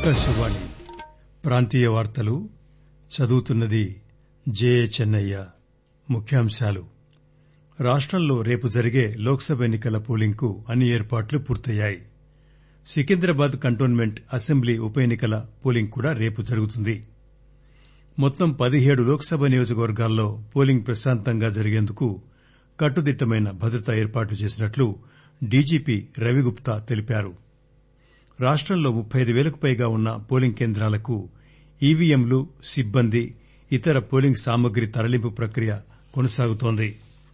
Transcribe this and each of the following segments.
ఆకాశవాణి ప్రాంతీయ వార్తలు చదువుతున్నది జేఏ చెన్నయ్య ముఖ్యాంశాలు రాష్టంలో రేపు జరిగే లోక్ సభ ఎన్ని కల పోలింగ్ కు అన్ని ఏర్పాట్లు పూర్తయ్యాయి సికింద్రాబాద్ కంటోన్మెంట్ అసెంబ్లీ ఉప ఎన్ని కల పోలింగ్ కూడా రేపు జరుగుతుంది మొత్తం పదిహేడు లోక్ సభ నియోజకవర్గాల్లో పోలింగ్ ప్రశాంతంగా జరిగేందుకు కట్టుదిట్టమైన భద్రతా ఏర్పాట్లు చేసినట్లు డీజీపీ రవిగుప్తా తెలిపారు రాష్టంలో ముప్పై అయిదు పేలకు పైగా ఉన్న పోలింగ్ కేంద్రాలకు ఈవీఎంలు సిబ్బంది ఇతర పోలింగ్ సామగ్రి తరలింపు ప్రక్రియ కొనసాగుతోంది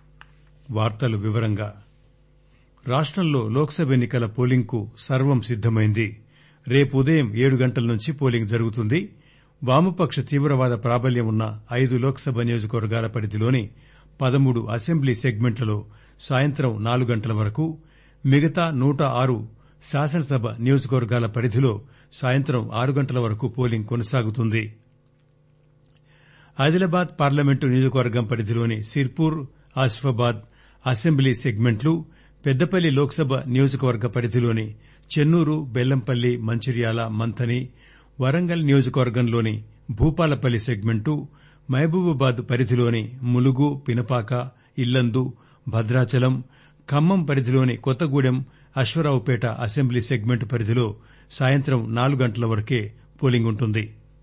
రాష్టంలో లోక్ సభ ఎన్ని కల పోలింగ్ కు సర్వం సిద్దమైంది రేపు ఉదయం ఏడు గంటల నుంచి పోలింగ్ జరుగుతుంది వామపక్ష తీవ్రవాద ప్రాబల్యం ఉన్న ఐదు లోక్ సభ నియోజకవర్గాల పరిధిలోని పదమూడు అసెంబ్లీ సెగ్మెంట్లలో సాయంత్రం నాలుగు గంటల వరకు మిగతా నూట ఆరు శాసనసభ నియోజకవర్గాల పరిధిలో సాయంత్రం ఆరు గంటల వరకు పోలింగ్ కొనసాగుతుంది ఆదిలాబాద్ పార్లమెంటు నియోజకవర్గం పరిధిలోని సిర్పూర్ ఆసిఫాబాద్ అసెంబ్లీ సెగ్మెంట్లు పెద్దపల్లి లోక్ సభ నియోజకవర్గ పరిధిలోని చెన్నూరు బెల్లంపల్లి మంచిర్యాల మంథని వరంగల్ నియోజకవర్గంలోని భూపాలపల్లి సెగ్మెంటు మహబూబాబాద్ పరిధిలోని ములుగు పినపాక ఇల్లందు భద్రాచలం ఖమ్మం పరిధిలోని కొత్తగూడెం అశ్వారావుపేట అసెంబ్లీ సెగ్మెంట్ పరిధిలో సాయంత్రం నాలుగు గంటల వరకే పోలింగ్ ఉంటుంది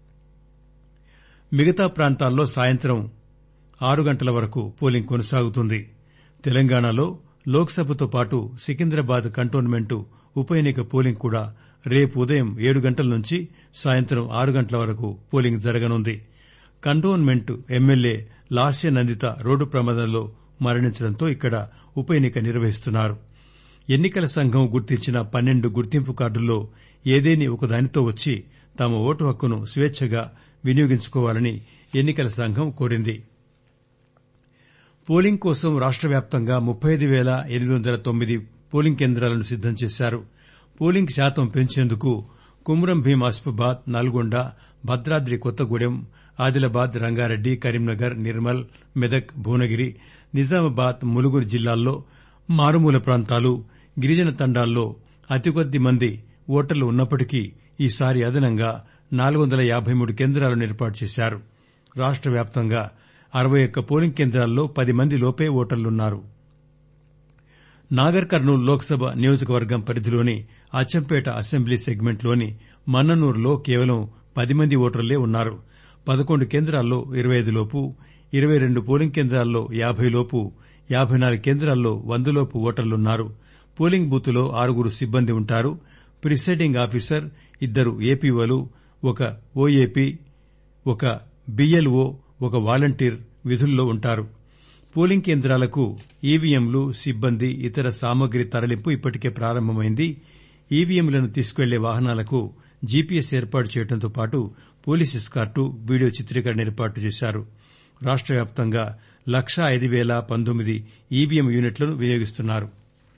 మిగతా ప్రాంతాల్లో సాయంత్రం ఆరు గంటల వరకు పోలింగ్ కొనసాగుతుంది తెలంగాణలో లోక్ సభతో పాటు సికింద్రాబాద్ కంటోన్మెంటు ఉప ఎన్నిక పోలింగ్ కూడా రేపు ఉదయం ఏడు గంటల నుంచి సాయంత్రం ఆరు గంటల వరకు పోలింగ్ జరగనుంది cantonment MLA Lasya Nanditha road ప్రమాదంలో మరణించడంతో ఇక్కడ ఉప ఎన్నిక నిర్వహిస్తున్నారు ఎన్నికల సంఘం గుర్తించిన పన్నెండు గుర్తింపు కార్డుల్లో ఏదేని ఒకదానితో వచ్చి తమ ఓటు హక్కును స్వేచ్చగా వినియోగించుకోవాలని ఎన్నికల సంఘం కోరింది పోలింగ్ కోసం రాష్ట వ్యాప్తంగా ముప్పై అయిదు పేల ఎనిమిది వందల తొమ్మిది పోలింగ్ కేంద్రాలను సిద్దం చేశారు పోలింగ్ శాతం పెంచేందుకు కుమ్రం భీం ఆసిఫాబాద్ నల్గొండ భద్రాద్రి కొత్తగూడెం ఆదిలాబాద్ రంగారెడ్డి కరీంనగర్ నిర్మల్ మెదక్ భువనగిరి నిజామాబాద్ ములుగు జిల్లాల్లో మారుమూల ప్రాంతాలు గిరిజన తండాల్లో అతికొద్ది మంది ఓటర్లు ఉన్నప్పటికీ ఈసారి అదనంగా నాలుగు వందల యాబై మూడు కేంద్రాలను ఏర్పాటు చేశారు రాష్ట వ్యాప్తంగా అరవై ఒక్క పోలింగ్ కేంద్రాల్లో పది మంది లోపే ఓటర్లున్నారు నాగర్ కర్నూల్ లోక్ సభ నియోజకవర్గం పరిధిలోని అచ్చంపేట అసెంబ్లీ సెగ్మెంట్లోని మన్ననూరులో కేవలం పది మంది ఓటర్లే ఉన్నారు పదకొండు కేంద్రాల్లో ఇరవై ఐదు లోపు ఇరవై రెండు పోలింగ్ కేంద్రాల్లో యాబై లోపు యాబై నాలుగు కేంద్రాల్లో వంద లోపు ఓటర్లున్నారు పోలింగ్ బూత్లో ఆరుగురు సిబ్బంది ఉంటారు ప్రిసైడింగ్ ఆఫీసర్ ఇద్దరు ఏపీఓలు ఒక ఓఏపీ ఒక బీఎల్ఓ ఒక వాలంటీర్ విధుల్లో ఉంటారు పోలింగ్ కేంద్రాలకు ఈవీఎంలు సిబ్బంది ఇతర సామగ్రి తరలింపు ఇప్పటికే ప్రారంభమైంది ఈవీఎంలను తీసుకెళ్లే వాహనాలకు జీపీఎస్ ఏర్పాటు చేయడంతో పాటు పోలీస్ ఎస్కార్టు వీడియో చిత్రీకరణ ఏర్పాటు చేశారు రాష్ట వ్యాప్తంగా లక్షా ఐదు పేల పంతొమ్మిది ఈవీఎం యూనిట్లను వినియోగిస్తున్నారు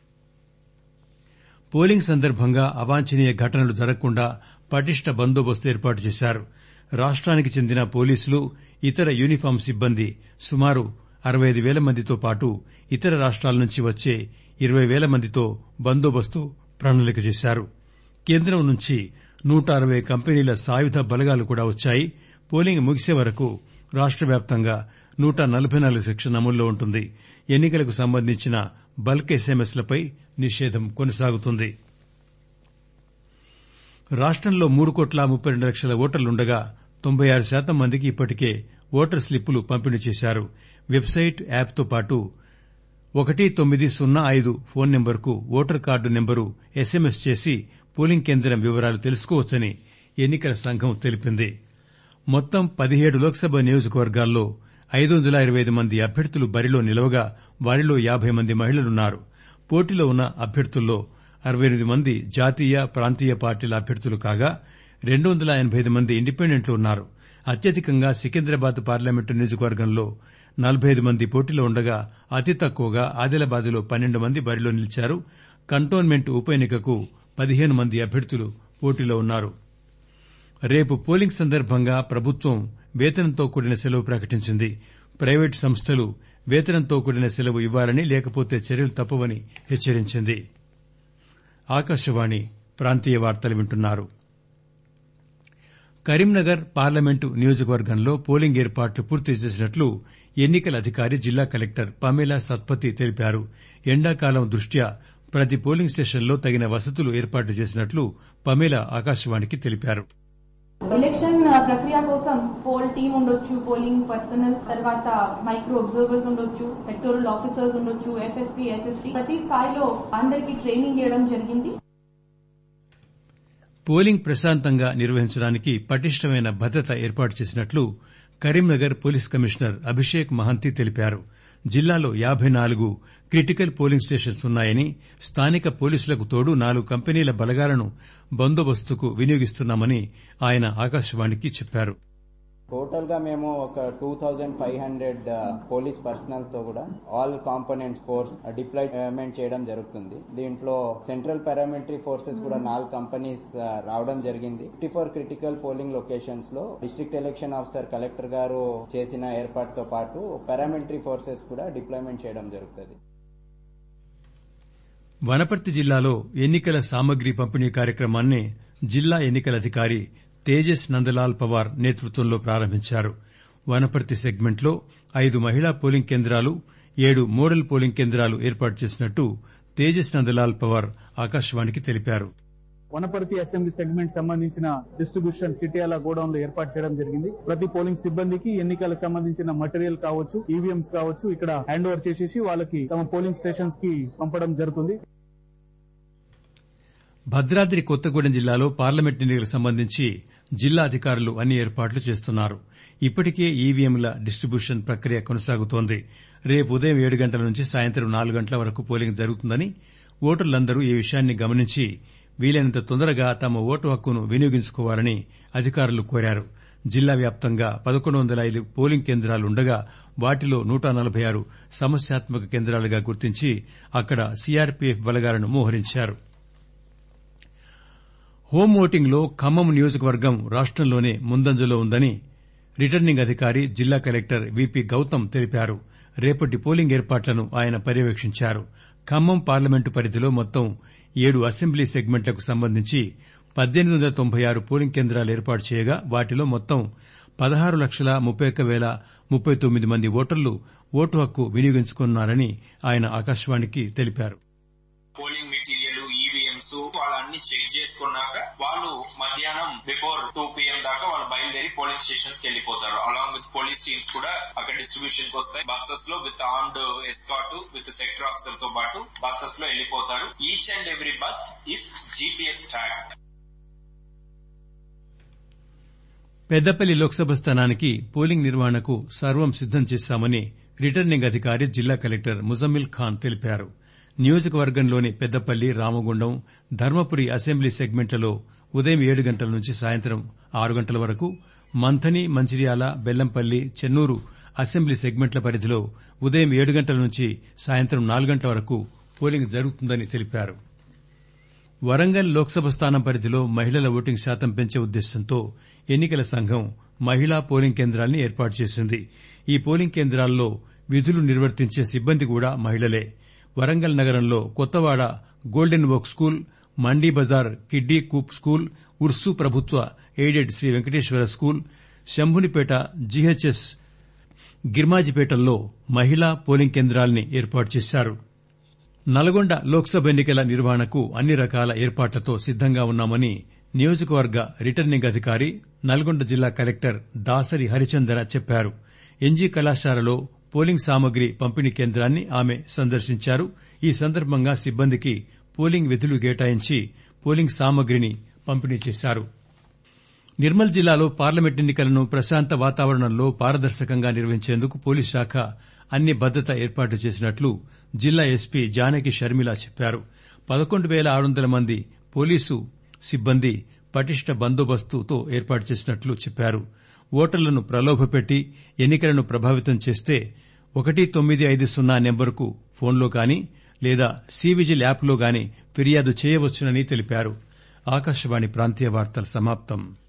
పోలింగ్ సందర్భంగా అవాంఛనీయ ఘటనలు జరగకుండా పటిష్ట బందోబస్తు ఏర్పాటు చేశారు రాష్టానికి చెందిన పోలీసులు ఇతర యూనిఫాం సిబ్బంది సుమారు అరవై ఐదు పేల మందితో పాటు ఇతర రాష్టాల నుంచి వచ్చే ఇరవై పేల మందితో బందోబస్తు ప్రణాళిక చేశారు కేంద్రం నుంచి నూట అరవై కంపెనీల సాయుధ బలగాలు కూడా వచ్చాయి పోలింగ్ ముగిసే వరకు రాష్ట వ్యాప్తంగా నూట నలబై నాలుగు సెక్షన్ అమల్లో ఉంటుంది ఎన్నికలకు సంబంధించిన బల్క్ ఎస్ఎంఎస్లపై నిషేధం కొనసాగుతుంది రాష్టంలో మూడు కోట్ల ముప్పై రెండు లక్షల ఓటర్లుండగా తొంభై ఆరు శాతం మందికి ఇప్పటికే ఓటర్ స్లిప్పులు పంపిణీ చేశారు వెబ్సైట్ యాప్తో పాటు ఒకటి తొమ్మిది సున్నా ఐదు ఫోన్ నెంబర్కు ఓటర్ కార్డు నెంబరు ఎస్ఎంఎస్ చేసి పోలింగ్ కేంద్రం వివరాలు తెలుసుకోవచ్చని ఎన్నికల సంఘం తెలిపింది మొత్తం పదిహేడు లోక్సభ నియోజకవర్గాల్లో ఐదు వందల ఇరవై ఐదు మంది అభ్యర్థులు బరిలో నిలవగా వారిలో యాబై మంది మహిళలున్నారు పోటీలో ఉన్న అభ్యర్థుల్లో అరవై ఎనిమిది మంది జాతీయ ప్రాంతీయ పార్టీల అభ్యర్థులు కాగా రెండు వందల ఎనబై ఐదు మంది ఇండిపెండెంట్లు ఉన్నారు అత్యధికంగా సికింద్రాబాద్ పార్లమెంటు నియోజకవర్గంలో నలబై ఐదు మంది పోటీలో ఉండగా అతి తక్కువగా ఆదిలాబాద్లో పన్నెండు మంది బరిలో నిలిచారు కంటోన్మెంట్ ఉప ఎన్నికకు పదిహేను మంది అభ్యర్థులు పోటీలో ఉన్నారు రేపు పోలింగ్ సందర్భంగా ప్రభుత్వం వేతనంతో కూడిన సెలవు ప్రకటించింది ప్రైవేటు సంస్థలు వేతనంతో కూడిన సెలవు ఇవ్వాలని లేకపోతే చర్యలు తప్పవని హెచ్చరించింది ఆకాశవాణి ప్రాంతీయ వార్తలు వింటున్నారు కరీంనగర్ పార్లమెంటు నియోజకవర్గంలో పోలింగ్ ఏర్పాట్లు పూర్తి చేసినట్లు ఎన్నికల అధికారి జిల్లా కలెక్టర్ పమేలా సత్పతి తెలిపారు ఎండాకాలం దృష్ట్యా ప్రతి పోలింగ్ స్టేషన్లో తగిన వసతులు ఏర్పాటు చేసినట్లు పమేలా ఆకాశవాణికి తెలిపారు ఎలక్షన్ ప్రక్రియ కోసం పోల్ టీమ్ ఉండొచ్చు పోలింగ్ పర్సనల్ తర్వాత మైక్రో అబ్జర్వర్స్ ఉండొచ్చు సెక్టోరల్ ఆఫీసర్స్ ఉండొచ్చు ఎఫ్ఎస్టీ ఎస్ఎస్టీ ప్రతి స్థాయిలో అందరికీ ట్రైనింగ్ ఇవ్వడం జరిగింది పోలింగ్ ప్రశాంతంగా నిర్వహించడానికి పటిష్టమైన భద్రత ఏర్పాటు చేసినట్లు కరీంనగర్ పోలీస్ కమిషనర్ అభిషేక్ మహంతి తెలిపారు జిల్లాలో యాబై నాలుగు క్రిటికల్ పోలింగ్ స్టేషన్స్ ఉన్నాయని స్థానిక పోలీసులకు తోడు నాలుగు కంపెనీల బలగాలను బందోబస్తుకు వినియోగిస్తున్నామని ఆయన ఆకాశవాణికి చెప్పారు టోటల్ గా మేము ఒక two thousand five hundred police personnel తో కూడా ఆల్ కాంపోనెంట్స్ ఫోర్స్ డిప్లాయ్మెంట్ చేయడం జరుగుతుంది దీంట్లో సెంట్రల్ పారామిలిటరీ ఫోర్సెస్ కూడా నాలుగు కంపెనీస్ రావడం జరిగింది fifty four critical polling locations లో డిస్ట్రిక్ట్ ఎలక్షన్ ఆఫీసర్ కలెక్టర్ గారు చేసిన ఏర్పాటుతో పాటు పారామిలిటరీ ఫోర్సెస్ కూడా డిప్లాయ్మెంట్ చేయడం జరుగుతుంది వనపర్తి జిల్లాలో ఎన్నికల సామగ్రి పంపిణీ కార్యక్రమాన్ని జిల్లా ఎన్నికల అధికారి తేజస్ నందలాల్ పవార్ నేతృత్వంలో ప్రారంభించారు వనపర్తి సెగ్మెంట్లో ఐదు మహిళా పోలింగ్ కేంద్రాలు ఏడు మోడల్ పోలింగ్ కేంద్రాలు ఏర్పాటు చేసినట్టు తేజస్ నందలాల్ పవార్ ఆకాశవాణికి తెలిపారు వనపర్తి అసెంబ్లీ సెగ్మెంట్ సంబంధించిన డిస్ట్రిబ్యూషన్ చిట్యాల గోడౌన్ లో ఏర్పాటు చేయడం జరిగింది ప్రతి పోలింగ్ సిబ్బందికి ఎన్నికలకు సంబంధించిన మటీరియల్ కావచ్చు ఈవీఎంస్ కావచ్చు ఇక్కడ హ్యాండ్ ఓవర్ చేసేసి వాళ్ళకి తమ పోలింగ్ స్టేషన్స్ కి పంపడం జరుగుతుంది భద్రాద్రి కొత్తగూడెం జిల్లాలో పార్లమెంట్ ఎన్నికలకు సంబంధించి జిల్లా అధికారులు అన్ని ఏర్పాట్లు చేస్తున్నారు ఇప్పటికే ఈవీఎంల డిస్టిబ్యూషన్ ప్రక్రియ కొనసాగుతోంది రేపు ఉదయం ఏడు గంటల నుంచి సాయంత్రం నాలుగు గంటల వరకు పోలింగ్ జరుగుతుందని ఓటర్లందరూ ఈ విషయాన్ని గమనించి వీలైనంత తొందరగా తమ ఓటు హక్కును వినియోగించుకోవాలని అధికారులు కోరారు జిల్లా వ్యాప్తంగా పదకొండు వందల ఐదు పోలింగ్ కేంద్రాలుండగా వాటిలో నూట నలబై ఆరు సమస్యాత్మక కేంద్రాలుగా గుర్తించి అక్కడ సీఆర్పీఎఫ్ బలగాలను మోహరించారు హోం ఓటింగ్లో ఖమ్మం నియోజకవర్గం రాష్టంలోనే ముందంజలో ఉందని రిటర్నింగ్ అధికారి జిల్లా కలెక్టర్ విపి గౌతమ్ తెలిపారు రేపటి పోలింగ్ ఏర్పాట్లను ఆయన పర్యవేక్షించారు ఖమ్మం పార్లమెంటు పరిధిలో మొత్తం ఏడు అసెంబ్లీ సెగ్మెంట్లకు సంబంధించి పద్దెనిమిది వందల తొంభై ఆరు పోలింగ్ కేంద్రాలు ఏర్పాటు చేయగా వాటిలో మొత్తం పదహారు లక్షల ముప్పై ఒక్క పేల ముప్పై తొమ్మిది మంది ఓటర్లు ఓటు హక్కు వినియోగించుకున్నారని ఆయన ఆకాశవాణికి తెలిపారు పోలింగ్ మెటీరియల్ ఈవీఎంస్ వాళ్ళన్ని చెక్ చేసుకున్నాక వాళ్ళు మధ్యాహ్నం బిఫోర్ టూ పిఎం దాకా వాళ్ళు బయలుదేరి పోలింగ్ స్టేషన్స్ కి వెళ్ళిపోతారు అలాంగ్ విత్ పోలీస్ టీమ్స్ కూడా అక్కడ డిస్ట్రిబ్యూషన్ కి వస్తాయి బస్సెస్ లో with armed escort with sector officer తో పాటు బస్సెస్ లో వెళ్ళిపోతారు each and every bus is GPS track Peddapalli Lok Sabha స్థానానికి పోలింగ్ నిర్వహణకు సర్వం సిద్దం చేశామని రిటర్నింగ్ అధికారి జిల్లా కలెక్టర్ ముజమ్మిల్ ఖాన్ తెలిపారు నియోజకవర్గంలోని పెద్దపల్లి రామగుండం ధర్మపురి అసెంబ్లీ సెగ్మెంట్లలో ఉదయం ఏడు గంటల నుంచి సాయంత్రం ఆరు గంటల వరకు మంథని మంచిర్యాల బెల్లంపల్లి చెన్నూరు అసెంబ్లీ సెగ్మెంట్ల పరిధిలో ఉదయం ఏడు గంటల నుంచి సాయంత్రం నాలుగు గంటల వరకు పోలింగ్ జరుగుతుందని తెలిపారు వరంగల్ లోక్సభ స్థానం పరిధిలో మహిళల ఓటింగ్ శాతం పెంచే ఉద్దేశంతో ఎన్నికల సంఘం మహిళా పోలింగ్ కేంద్రాల్ని ఏర్పాటు చేసింది ఈ పోలింగ్ కేంద్రాల్లో విధులు నిర్వర్తించే సిబ్బంది కూడా మహిళలే వరంగల్ నగరంలో Kothawada golden oak school Mandi Bazaar kiddie coop school Ursu ప్రభుత్వ aided Shri Venkateshwara school Shambunipet GHS గిర్మాజిపేటల్లో మహిళా పోలింగ్ కేంద్రాల్ని ఏర్పాటు చేశారు నల్గొండ లోక్సభ ఎన్నికల నిర్వహణకు అన్ని రకాల ఏర్పాట్లతో సిద్దంగా ఉన్నామని నియోజకవర్గ రిటర్నింగ్ అధికారి నల్గొండ జిల్లా కలెక్టర్ దాసరి హరిచందన చెప్పారు ఎన్జీ కళాశాలలో పోలింగ్ సామగ్రి పంపిణీ కేంద్రాన్ని ఆమె సందర్శించారు ఈ సందర్భంగా సిబ్బందికి పోలింగ్ విధులు కేటాయించి పోలింగ్ సామగ్రిని పంపిణీ చేశారు నిర్మల్ జిల్లాలో పార్లమెంట్ ఎన్నికలను ప్రశాంత వాతావరణంలో పారదర్శకంగా నిర్వహించేందుకు పోలీస్ శాఖ అన్ని భద్రతా ఏర్పాట్లు చేసినట్లు జిల్లా ఎస్పీ జానకి షర్మిల చెప్పారు పదకొండు పేల ఆరు వందల మంది పోలీసు సిబ్బంది పటిష్ట బందోబస్తుతో ఏర్పాటు చేసినట్లు చెప్పారు ఓటర్లను ప్రలోభపెట్టి ఎన్నికలను ప్రభావితం చేస్తే ఒకటి తొమ్మిది ఐదు సున్నా నెంబరుకు ఫోన్లో గాని లేదా సివిజిల్ యాప్లో గాని ఫిర్యాదు చేయవచ్చునని తెలిపారు ఆకాశవాణి ప్రాంతీయ వార్తలు సమాప్తం